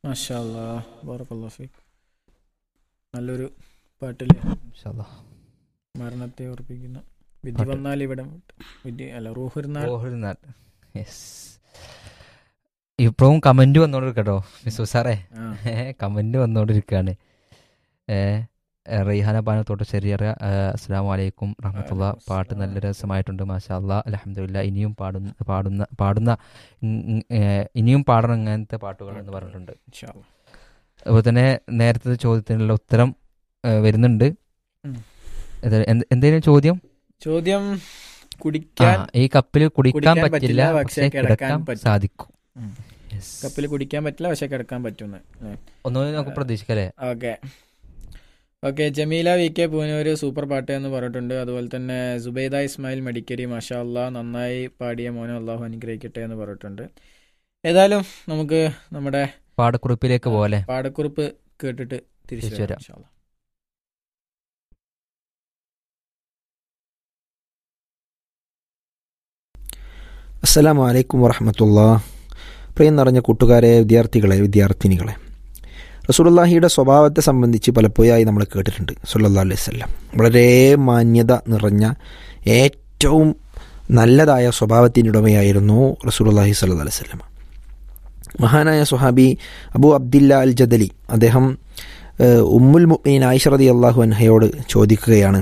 മാഷാ അല്ലാ ബറക്കല്ലാഹു ഫീക്ക് നല്ലൊരു പാട്ടില്ലേ ഇൻഷാ അല്ലാ. മരണത്തെ ഓർപ്പിക്കുന്ന വിധി പാട്ട്. വന്നാൽ ഇവിടെ വിധി അല്ല റൂഹുരുന്നാൽ ഓഹരിനാൽ യെസ് ഇപ്പോഴും കമന്റ് വന്നോണ്ടിരിക്കട്ടോ മിസ്സു സാറേ ആ കമന്റ് വന്നോണ്ടിരിക്കുകയാണ് ഏ ഏ, റെയ്ഹാന പാനത്തോട്ട് ചെറിയ അസ്സാം വലൈക്കും റഹ്മത്തുള്ള വലൈക്കും പാട്ട് അസ്സലാം. നല്ല രസമായിട്ടുണ്ട് മാഷാ അല്ലാ അലഹമില്ല ഇനിയും പാടുന്ന പാടുന്ന പാടുന്ന ഉം, ഉം, ഏ, ഇനിയും പാടണം ഇങ്ങനത്തെ പാട്ടുകൾ എന്ന് പറഞ്ഞിട്ടുണ്ട് ഇൻഷാ അല്ലാ. അതുപോലെ തന്നെ നേരത്തെ ചോദ്യത്തിനുള്ള ഉത്തരം ഏ, വരുന്നുണ്ട് ഉം. ഇത് എന്ത്- എന്തേലും ചോദ്യം ചോദ്യം ആ, കുടിക്കാൻ ഈ കപ്പിൽ കുടിക്കാൻ കുടിക്കാൻ പറ്റില്ല പറ്റില്ല, പക്ഷെ പക്ഷേ കിടക്കാൻ കിടക്കാൻ പറ്റും. സാധിക്കും ഉം. Yes. കപ്പിൽ കുടിക്കാൻ പറ്റില്ല പക്ഷെ കിടക്കാൻ പറ്റുന്നു ഒന്നുകൂടി നമുക്ക് പ്രതീക്ഷിക്കല്ലേ okay okay Jameela V K Poonoor super പാട്ട് എന്ന് പറഞ്ഞിട്ടുണ്ട് അതുപോലെ തന്നെ സുബൈദ ഇസ്മായിൽ മെഡിക്കരി മാഷാ അല്ലാ നന്നായി പാടിയ മോനെ അള്ളാഹു അനുഗ്രഹിക്കട്ടെ എന്ന് പറഞ്ഞിട്ടുണ്ട് ഏതായാലും നമുക്ക് നമ്മുടെ പാടക്കുറിപ്പിലേക്ക് പോലെ പാടക്കുറിപ്പ് കേട്ടിട്ട് തിരിച്ചു തിരിച്ചു വരാം വരാം. ഇൻഷാ അല്ലാ. അസ്സലാമു അലൈക്കും വറഹമത്തുള്ള പ്രിയം നിറഞ്ഞ കൂട്ടുകാരെ വിദ്യാർത്ഥികളെ വിദ്യാർത്ഥിനികളെ റസൂലുള്ളാഹിയുടെ സ്വഭാവത്തെ സംബന്ധിച്ച് പലപ്പോഴായി നമ്മൾ കേട്ടിട്ടുണ്ട് സല്ലല്ലാഹു അലൈഹി വസല്ലം വളരെ മാന്യത നിറഞ്ഞ ഏറ്റവും നല്ലതായ സ്വഭാവത്തിൻ്റെ ഉടമയായിരുന്നു റസൂലുള്ളാഹി സല്ലല്ലാഹു അലൈഹി വസല്ലം മഹാനായ സുഹാബി അബു അബ്ദില്ല അൽ ജദലി അദ്ദേഹം ഏഹ്, ഉമ്മുൽ മുഅ്മിനീൻ ആയിഷ റളിയല്ലാഹു അൻഹയോട് ചോദിക്കുകയാണ്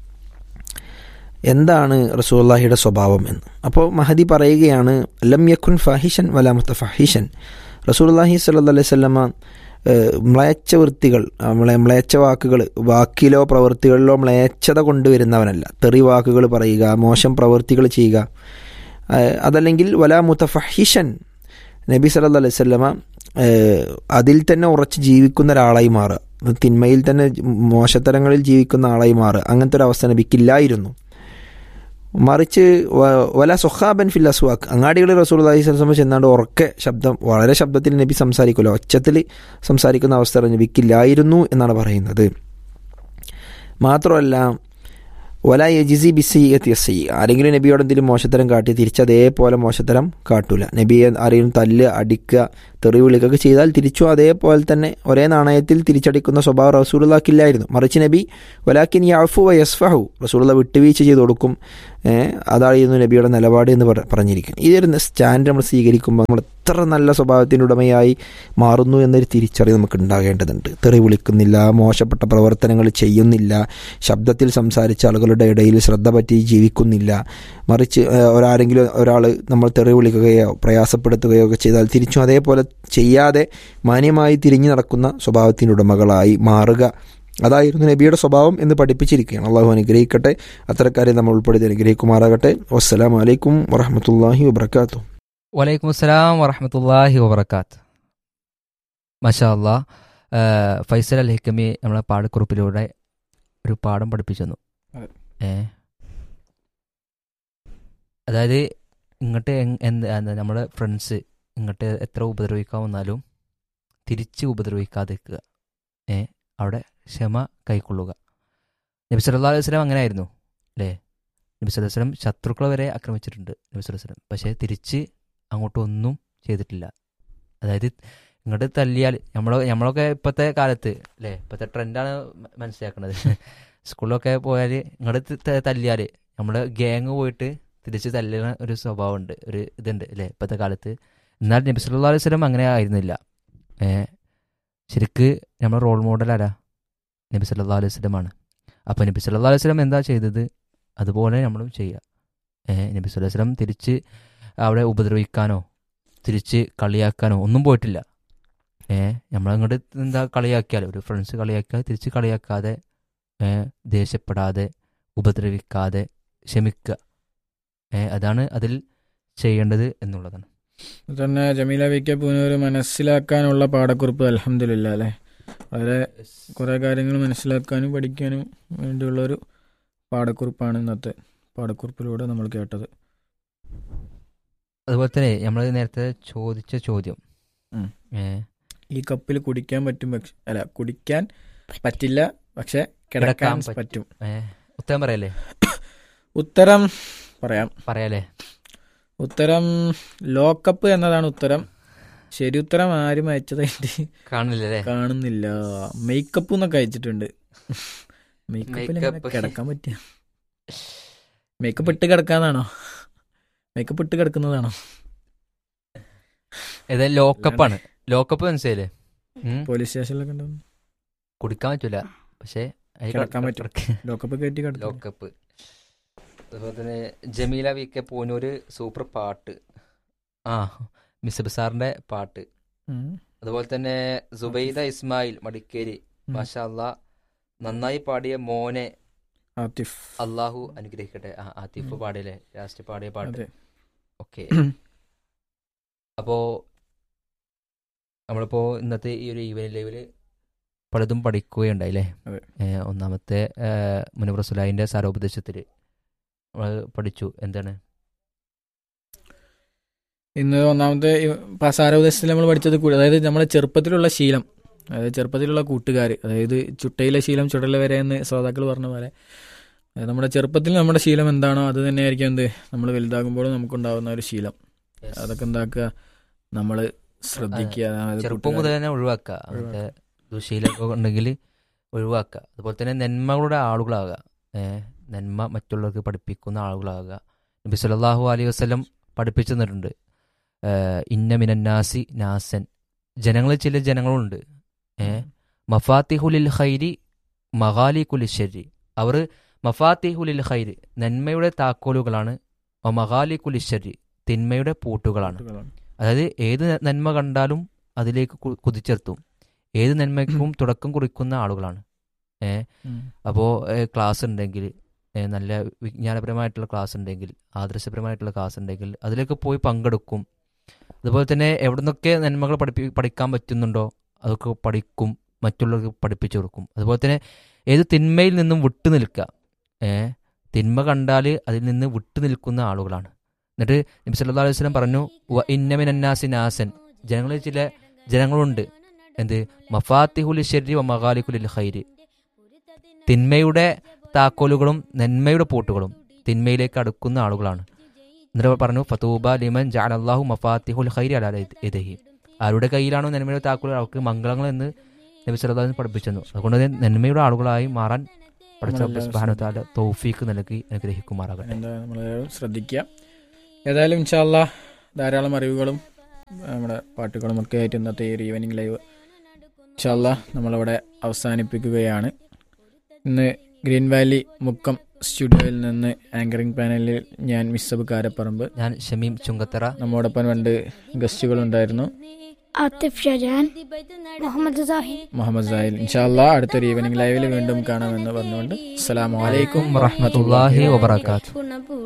എന്താണ് റസൂല്ലാഹിയുടെ സ്വഭാവം എന്ന് അപ്പോൾ മഹദി പറയുകയാണ് ലം യക്കുൻ ഫാഹിഷൻ വലാമത്ത ഫഹിഷൻ റസൂല്ലാഹി സല്ല അലൈഹി സ്വല്ലമ്മ മ്ലേച്ഛ വൃത്തികൾ ആ, മ്ലേ- മ്ലേച്ഛ വാക്കുകൾ വാക്കിലോ പ്രവൃത്തികളിലോ മ്ലേച്ഛത കൊണ്ടുവരുന്നവനല്ല തെറി വാക്കുകൾ പറയുക മോശം പ്രവൃത്തികൾ ചെയ്യുക ആ, അതല്ലെങ്കിൽ വലാ മുത്തഫഹിഷൻ നബി സല്ല അലൈഹി സ്വല്ലമ അതിൽ തന്നെ ഉറച്ച് ജീവിക്കുന്ന ഒരാളായി മാറുക തിന്മയിൽ തന്നെ മോശത്തരങ്ങളിൽ ജീവിക്കുന്ന ആളായി മാറുക അങ്ങനത്തെ ഒരു അവസ്ഥ നബിക്കില്ലായിരുന്നു മറിച്ച് വ- വല സുഹാബൻ ഫിൽ അസ്വാഖ് അങ്ങാടികളിൽ റസൂൽ അലൈഹി സ്വലം ചെന്നാണ്ട് ഉറക്കെ ശബ്ദം വളരെ ശബ്ദത്തിൽ നബി സംസാരിക്കുമല്ലോ ഒച്ചത്തിൽ സംസാരിക്കുന്ന അവസ്ഥ നബിക്കില്ലായിരുന്നു എന്നാണ് പറയുന്നത് മാത്രമല്ല വല യജിസി ബിസി എത്തിയസി ആരെങ്കിലും നബിയോട് എന്തെങ്കിലും മോശത്തരം കാട്ടി തിരിച്ച് അതേപോലെ മോശത്തരം കാട്ടൂല നബിയെ ആരെങ്കിലും തല്ല് അടിക്കുക തെറി വിളിക്കുകയൊക്കെ ചെയ്താൽ തിരിച്ചു അതേപോലെ തന്നെ ഒരേ നാണയത്തിൽ തിരിച്ചടിക്കുന്ന സ്വഭാവം റസൂലുള്ളാക്കില്ലായിരുന്നു മറിച്ച് നബി വലാക്കിൻ യാഫു വ യസ്ഫഹു റസൂലുള്ള വിട്ടുവീഴ്ച ചെയ്ത് കൊടുക്കും ഏഹ് അതായിരുന്നു നബിയുടെ നിലപാട് എന്ന് പറ- പറഞ്ഞിരിക്കുന്നത് ഈ ഒരു സ്റ്റാൻഡ് നമ്മൾ സ്വീകരിക്കുമ്പോൾ നമ്മൾ എത്ര നല്ല സ്വഭാവത്തിൻ്റെ ഉടമയായി മാറുന്നു എന്നൊരു തിരിച്ചറിവ് നമുക്ക് ഉണ്ടാകേണ്ടതുണ്ട് തെറി വിളിക്കുന്നില്ല മോശപ്പെട്ട പ്രവർത്തനങ്ങൾ ചെയ്യുന്നില്ല ശബ്ദത്തിൽ സംസാരിച്ച ആളുകളുടെ ഇടയിൽ ശ്രദ്ധ പറ്റി ജീവിക്കുന്നില്ല മറിച്ച് ഏഹ്, ഒരാരെങ്കിലും ഒരാൾ നമ്മൾ തെറി വിളിക്കുകയോ പ്രയാസപ്പെടുത്തുകയോ ഒക്കെ ചെയ്താൽ തിരിച്ചും അതേപോലെ ചെയ്യാതെ മാന്യമായി തിരിഞ്ഞു നടക്കുന്ന സ്വഭാവത്തിൻ്റെ ഉടമകളായി മാറുക അതായിരുന്നു നബിയുടെ സ്വഭാവം എന്ന് പഠിപ്പിച്ചിരിക്കുകയാണ് അള്ളാഹു അനുഗ്രഹിക്കട്ടെ അത്തരക്കാരെ നമ്മൾ ഉൾപ്പെടുത്തി അനുഗ്രഹിക്കുമാറാകട്ടെ വസ്സലാമു അലൈക്കും വറഹമത്തല്ലാഹി വബർക്കാത്തു വലൈക്കും അസ്സലാം വറഹമത്തല്ലാഹി വബർക്കാത്ത് മഷാ അല്ലാ ആ, ഫൈസൽ അൽ ഹിക്കമി നമ്മളെ പാടക്കുറിപ്പിലൂടെ ഒരു പാഠം പഠിപ്പിച്ചു തന്നു അതെ. ഏ അതായത് ഇങ്ങോട്ട് എങ്- എന്ത് എന്താ നമ്മുടെ ഫ്രണ്ട്സ് ഇങ്ങോട്ട് എത്ര ഉപദ്രവിക്കാൻ വന്നാലും തിരിച്ച് ഉപദ്രവിക്കാതിരിക്കുക ഏ അവിടെ ക്ഷമ കൈക്കൊള്ളുക നബി സല്ലല്ലാഹു അലൈഹി വസല്ലം അങ്ങനെ ആയിരുന്നു അല്ലേ നബി സല്ലല്ലാഹു അലൈഹി വസല്ലം ശത്രുക്കളെ വരെ ആക്രമിച്ചിട്ടുണ്ട് നബി സല്ലല്ലാഹു അലൈഹി വസല്ലം പക്ഷേ തിരിച്ച് അങ്ങോട്ട് ഒന്നും ചെയ്തിട്ടില്ല അതായത് ഇങ്ങോട്ട് തല്ലിയാൽ നമ്മളെ നമ്മളൊക്കെ ഇപ്പോഴത്തെ കാലത്ത് അല്ലേ ഇപ്പോഴത്തെ ട്രെൻഡാണ് മനസ്സിലാക്കുന്നത് സ്കൂളിലൊക്കെ പോയാൽ ഇങ്ങോട്ട് തല്ലിയാൽ നമ്മുടെ ഗ്യാങ് പോയിട്ട് തിരിച്ച് തല്ലുന്ന ഒരു സ്വഭാവമുണ്ട് ഒരു ഇതുണ്ട് അല്ലേ ഇപ്പോഴത്തെ കാലത്ത് എന്നാൽ നബി സല്ലല്ലാഹു അലൈഹി വസല്ലം അങ്ങനെ ആയിരുന്നില്ല ഏ ശരിക്ക് നമ്മുടെ റോൾ മോഡൽ ആരാ നബി സല്ലല്ലാഹു അലൈഹി വസല്ലമാണ് അപ്പോൾ നബി സല്ലല്ലാഹു അലൈഹി വസല്ലം എന്താ ചെയ്തത് അതുപോലെ നമ്മളും ചെയ്യുക ഏ നബി സല്ലല്ലാഹു അലൈഹി വസല്ലം തിരിച്ച് അവിടെ ഉപദ്രവിക്കാനോ തിരിച്ച് കളിയാക്കാനോ ഒന്നും പോയിട്ടില്ല ഏ നമ്മളങ്ങോട്ട് എന്താ കളിയാക്കിയാൽ ഒരു ഫ്രണ്ട്സ് കളിയാക്കിയാൽ തിരിച്ച് കളിയാക്കാതെ ഏ ദേഷ്യപ്പെടാതെ ഉപദ്രവിക്കാതെ ക്ഷമിക്കുക ഏ അതാണ് അതിൽ ചെയ്യേണ്ടത് എന്നുള്ളതാണ് തന്നെ ജമീല വി കെ പൂനൂര് മനസ്സിലാക്കാനുള്ള പാടക്കുറിപ്പ് അലഹമില്ല അല്ലേ വളരെ കുറേ കാര്യങ്ങൾ മനസ്സിലാക്കാനും പഠിക്കാനും വേണ്ടിയുള്ള ഒരു പാടക്കുറിപ്പാണ് ഇന്നത്തെ പാടക്കുറിപ്പിലൂടെ നമ്മൾ കേട്ടത് അതുപോലെ തന്നെ നമ്മൾ നേരത്തെ ചോദിച്ച ചോദ്യം ഉം. ഏ ഈ കപ്പിൽ കുടിക്കാൻ പറ്റും പക്ഷെ അല്ല കുടിക്കാൻ പറ്റില്ല പക്ഷെ കിടക്കാൻ കിടക്കാൻ പറ്റും. പറ്റും ഏ ഉത്തരം പറയല്ലേ ഉത്തരം പറയാം പറയാലേ ഉത്തരം ലോക്കപ്പ് എന്നതാണ് ഉത്തരം ശരി ഉത്തരം ആരും അയച്ചതായിട്ട് കാണില്ലല്ലേ കാണുന്നില്ല മേക്കപ്പ് എന്നൊക്കെ അയച്ചിട്ടുണ്ട് മേക്കപ്പിൽ Makeup. കിടക്കാൻ പറ്റിയ മേക്കപ്പ് ഇട്ട് കിടക്കാന്നാണോ മേക്കപ്പ് ഇട്ട് കിടക്കുന്നതാണോ ഇത് ലോക്കപ്പാണ് ലോക്കപ്പ് മനസ്സിലായില്ലേ ഉം. പോലീസ് സ്റ്റേഷനിലൊക്കെ ഉണ്ടാവും കുടിക്കാൻ പറ്റൂല പക്ഷേ അതിൽ കിടക്കാൻ കിടക്ക- പറ്റും. ലോക്കപ്പ് കയറ്റി കിടക്കും ലോക്കപ്പ് അതുപോലെ തന്നെ Jameela V K Poonoor super പാട്ട് ആ മിസബ് സാറിന്റെ പാട്ട് അതുപോലെ തന്നെ സുബൈദ ഇസ്മായിൽ മടിക്കേരി ഉം. മാഷാ അല്ലാ നന്നായി പാടിയ മോനെ ആത്തിഫ് അള്ളാഹു അനുഗ്രഹിക്കട്ടെ ആ ആത്തിഫ് ഉം. പാടിയല്ലേ ലാസ്റ്റ് പാടിയ പാട്ട് അതെ ഓക്കെ അപ്പോ നമ്മളിപ്പോ ഇന്നത്തെ ഈ ഒരു ഈവനിങ് ലൈവില് പലതും പഠിക്കുകയുണ്ടായില്ലേ അതെ. ഏഹ് ഒന്നാമത്തെ ഏഹ് മുനവർ സുലായിന്റെ സാരോപദേശത്തിൽ നമ്മൾ പഠിച്ചു എന്താണ് ഇന്ന് ഒന്നാമത്തെ സാരോപദേശത്തിൽ നമ്മൾ പഠിച്ചത് കൂടി അതായത് നമ്മുടെ ചെറുപ്പത്തിലുള്ള ശീലം അതായത് ചെറുപ്പത്തിലുള്ള കൂട്ടുകാർ അതായത് ചുട്ടയിലെ ശീലം ചുടല വരെ എന്ന് ശ്രോതാക്കൾ പറഞ്ഞ പോലെ അതായത് നമ്മുടെ ചെറുപ്പത്തിൽ നമ്മുടെ ശീലം എന്താണോ അത് തന്നെയായിരിക്കും എന്ത് നമ്മൾ വലുതാകുമ്പോഴും നമുക്കുണ്ടാവുന്ന ഒരു ശീലം അതൊക്കെ എന്താക്കുക നമ്മൾ ശ്രദ്ധിക്കുക അതായത് ചെറുപ്പം മുതൽ കൂട്ടുകാര് തന്നെ ഒഴിവാക്കുക അങ്ങനത്തെ ദുശീലമൊക്കെ ഉണ്ടെങ്കിൽ ഒഴിവാക്കുക അതുപോലെ തന്നെ നന്മകളുടെ ആളുകളാകുക ഏഹ് നന്മ മറ്റുള്ളവർക്ക് പഠിപ്പിക്കുന്ന ആളുകളാകുക നബി സല്ലല്ലാഹു അലൈഹി വസല്ലം പഠിപ്പിച്ചു തന്നിട്ടുണ്ട് ഏഹ് ഇന്ന മിനന്നാസി നാസൻ ജനങ്ങളിൽ ചില ജനങ്ങളുണ്ട് ഏഹ് മഫാത്തിഹുലിൽ ഖൈരി മഹാലി കുലിശ്ശരി അവർ മഫാത്തിഹുലിൽ ഖൈരി നന്മയുടെ താക്കോലുകളാണ് മഹാലി കുലിശ്ശരി തിന്മയുടെ പൂട്ടുകളാണ് കൂട്ടുകാരാണ്. അതായത് ഏത് ന- നന്മ കണ്ടാലും അതിലേക്ക് കു- കുതിച്ചെത്തും ഏത് നന്മയ്ക്കും തുടക്കം കുറിക്കുന്ന ആളുകളാണ് ഏ ഉം. അപ്പോൾ ക്ലാസ് ഉണ്ടെങ്കിൽ ഏ, നല്ല വിജ്ഞാനപരമായിട്ടുള്ള ക്ലാസ് ഉണ്ടെങ്കിൽ ആദർശപരമായിട്ടുള്ള ക്ലാസ് ഉണ്ടെങ്കിൽ അതിലേക്ക് പോയി പങ്കെടുക്കും അതുപോലെ തന്നെ എവിടെ നിന്നൊക്കെ നന്മകൾ പഠിപ്പി പഠിക്കാൻ പറ്റുന്നുണ്ടോ അതൊക്കെ പഠിക്കും മറ്റുള്ളവർക്ക് പഠിപ്പിച്ചു കൊടുക്കും അതുപോലെ തന്നെ ഏത് തിന്മയിൽ നിന്നും വിട്ടു നിൽക്കുക ഏ തിന്മ കണ്ടാൽ അതിൽ നിന്ന് വിട്ടു നിൽക്കുന്ന ആളുകളാണ് എന്നിട്ട് നബി സല്ലല്ലാഹു അലൈഹി വസല്ലം പറഞ്ഞു "വ ഇന്ന മിനന്നാസി നാസൻ ജനങ്ങളിൽ ചില ജനങ്ങളുണ്ട് എന്ത് മഫാത്തിഹുൽ ഷെരി വ മഗാലിഖുലിൽ ഖൈരി തിന്മയുടെ താക്കോലുകളും നന്മയുടെ പൂട്ടുകളും തിന്മയിലേക്ക് അടുക്കുന്ന ആളുകളാണ് എന്നിട്ട് പറഞ്ഞു ഫതൂബ ലിമൻ ജാൻ അള്ളാഹു മഫാത്തിഹുൽ ഖൈരി അലാ ഇദഹി ആരുടെ കയ്യിലാണോ നന്മയുടെ താക്കോലുകൾ അവർക്ക് മംഗളങ്ങൾ എന്ന് നബി സല്ലല്ലാഹു അലൈഹി വസല്ലം പഠിപ്പിച്ചു തന്നു അതുകൊണ്ട് തന്നെ നന്മയുടെ ആളുകളായി മാറാൻ പഠിച്ച നമ്മളെല്ലാവരും സുബ്ഹാനഹു വതആല തൗഫീക്ക് നൽകി അനുഗ്രഹിക്കുമാറാകട്ടെ എന്താ നമ്മൾ ശ്രദ്ധിക്കുക ഏതായാലും ഇൻഷാല്ല ധാരാളം അറിവുകളും നമ്മുടെ പാട്ടുകളും ഒക്കെ ആയിട്ട് ഇന്നത്തെ ഈ ഒരു ഈവനിങ് ലൈവ് ഇൻഷാല്ല നമ്മളിവിടെ അവസാനിപ്പിക്കുകയാണ് ഇന്ന് ഗ്രീൻ വാലി മുക്കം സ്റ്റുഡിയോയിൽ നിന്ന് ആങ്കറിംഗ് പാനലിൽ ഞാൻ മിസ്സബ് കാരപ്പറമ്പ് ഞാൻ ഷമീം ചുങ്കത്തറ നമ്മോടൊപ്പം രണ്ട് ഗസ്റ്റുകൾ ഉണ്ടായിരുന്നു ആത്തിഫ് ഷജാൻ മുഹമ്മദ് സാഹിൻ മുഹമ്മദ് സാഹിൽ ഇൻഷാല്ല അടുത്തൊരു ഈവനിങ് ലൈവിൽ വീണ്ടും കാണാമെന്ന് പറഞ്ഞുകൊണ്ട് അസ്സലാമു അലൈക്കും വറഹ്മത്തുള്ളാഹി വബറകാതുഹു പൂർണ്ണ